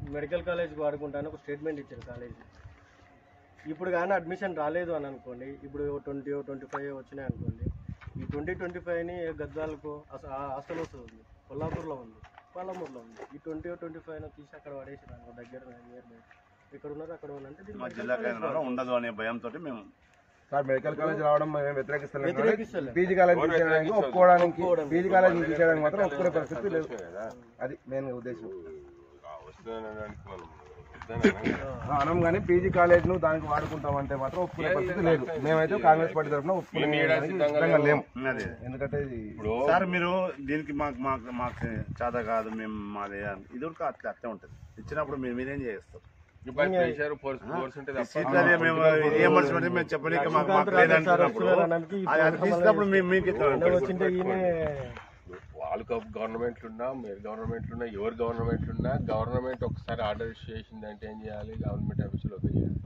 Medical కాలేజ్కి వాడుకుంటాను ఒక statement ఇచ్చారు కాలేజ్ ఇప్పుడు కానీ అడ్మిషన్ రాలేదు అని అనుకోండి ఇప్పుడు ట్వంటీ ట్వంటీ ఫైవ్ వచ్చినాయి అనుకోండి ఈ ట్వంటీ ట్వంటీ ఫైవ్ని గద్వాలకు అసలు హాస్టల్ వస్తుంది కొల్లాపూర్లో ఉంది పాలమూరులో ఉంది ఈ ట్వంటీ ట్వంటీ ఫైవ్ తీసి అక్కడ పడేసి దాని దగ్గర నియర్ బై ఎక్కడ ఉన్నారు అక్కడ ఉన్నంటే దీన్ని మా medical జిల్లా college కేంద్రంలో ఉండదు అనే భయంతో మేము సార్ మెడికల్ కాలేజ్ రావడం మేము వ్యతిరేకిస్తలేం కానీ వ్యతిరేకిస్తలేం. పీజీ కాలేజ్ తీసేయడానికి ఒప్పుకోవడానికి పీజీ కాలేజ్ తీసేయడానికి మాత్రం ఒప్పుకునే పరిస్థితి లేదు అది మెయిన్ ఉద్దేశం వస్తుందనడానికి మనం వద్దనడం ఆ, అనం కానీ పీజీ కాలేజ్ ను దానికి వాడుకుంటామంటే మాత్రం ఒప్పుకునే పరిస్థితి లేదు మేమైతే కాంగ్రెస్ పార్టీ తరఫున ఒప్పుకునే మేము ఈడ సిద్ధంగా సిద్ధంగా లేము అదే ఎందుకంటే ఇది ఇప్పుడు సార్ మీరు దీనికి మాకు మాకు మాకు చేత కాదు మేము మాది ఇది కూడా అట్లా అట్లే ఉంటుంది ఇచ్చినప్పుడు మీరు మీరేం చేస్తారు ఇప్పుడు ప్రెషర్ ఫోర్స్ ఫోర్స్ ఉంటే తప్ప సీట్లు అదే మేము ఏమర్చుకుంటే మేము చెప్పనీకి మాకు మాకు లక్ష్మీకాంత్ రాజు సార్ లేదంటున్నప్పుడు వస్తున్నారనడానికి అది అది తీసినప్పుడు మేము మీకు ఇస్తాం. ఎండ వచ్చింటే ఈయనే వాళ్ళకు గవర్నమెంట్లు ఉన్నా మీరు గవర్నమెంట్లు ఉన్నా ఎవరు గవర్నమెంట్లు ఉన్నా గవర్నమెంట్ ఒకసారి ఆర్డర్ ఇష్యూ చేసిందంటే ఏం చేయాలి గవర్నమెంట్ ఆఫీసులో ఒక చేయాలి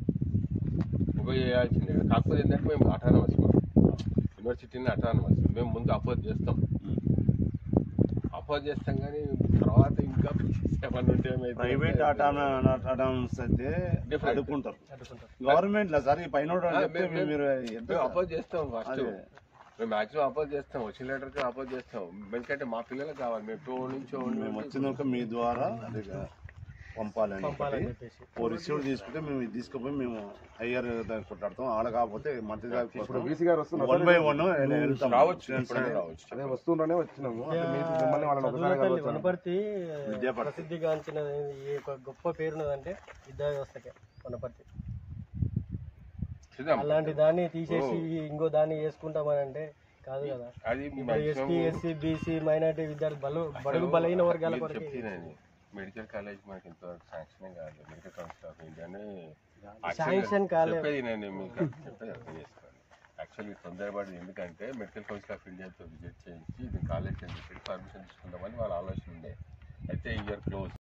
ఒక చేయాల్సిందే కాకపోతే ఏంటంటే మేము అటానమస్ యూనివర్సిటీని అటానమస్ మేము ముందు అపోజ్ చేస్తాం అపోజ్ చేస్తాం కానీ తర్వాత ఇంకా ఏమన్నా ఉంటే ఏమైతే ప్రైవేట్ అటానమస్ అయితే Different. అడుక్కుంటారు అడ్డుకుంటారు గవర్నమెంట్ లో సార్ ఈ పైన ఆ, చెప్తే మేము- మీరు- మీరు ఎంత మేము అపోజ్ చేస్తాం ఫస్ట్ అదే. మేము మాక్సిమం అపోజ్ చేస్తాం వచ్చిన లెటర్కి అపోజ్ చేస్తాం ఎందుకంటే మా పిల్లలకు కావాలి మేము టూ నుంచి మేము వచ్చినాక మీ ద్వారా అది పంపాలని పంపాలని చెప్పేసి ఓ రిసీవ్డ్ తీసుకుంటే మేము ఇది తీసుకుపోయి మేము హయ్యర్ కొట్టాడతాం ఆడ కాకపోతే మంత్రి ఇప్పుడు బీసీ గారు వస్తున్నారు వన్ బై వన్ రావచ్చు ఎప్పుడైనా రావచ్చు అదే వస్తుండనే వచ్చినాము అంటే మీకు మిమ్మల్ని వాళ్ళని ఒకసారి చదువుల తల్లి కలవచ్చు వనపర్తి విద్యాపర్తి. ప్రసిద్ధిగాంచిన ఈ యొక్క గొప్ప పేరున్నదంటే విద్యా వ్యవస్థకే వనపర్తి చూద్దాం అలాంటి దాన్ని తీసేసి ఇంకో దాన్ని వేసుకుంటామని అంటే కాదు కదా అది ఇప్పుడు ఎస్టీ ఎస్సీ బీసీ మైనార్టీ విద్యార్థి బలు బడుగు బలైన వర్గాల కొరకు చెప్తున్నాను మెడికల్ కాలేజ్ మనకి ఇంతవరకు శాంక్షన్ కాదు మెడికల్ కౌన్సిల్ ఆఫ్ ఇండియానే శాంక్షన్ కాలేదు చెప్పేది నేను మీకు చెప్పేది అర్థం చేసుకోండి యాక్చువల్లీ తొందరపడి ఎందుకంటే మెడికల్ కౌన్సిల్ ఆఫ్ ఇండియాతో విజిట్ చేయించి ఇది కాలేజ్ అని చెప్పి పర్మిషన్ తీసుకుందామని వాళ్ళ ఆలోచన ఉండే అయితే ఇయర్ క్లోజ్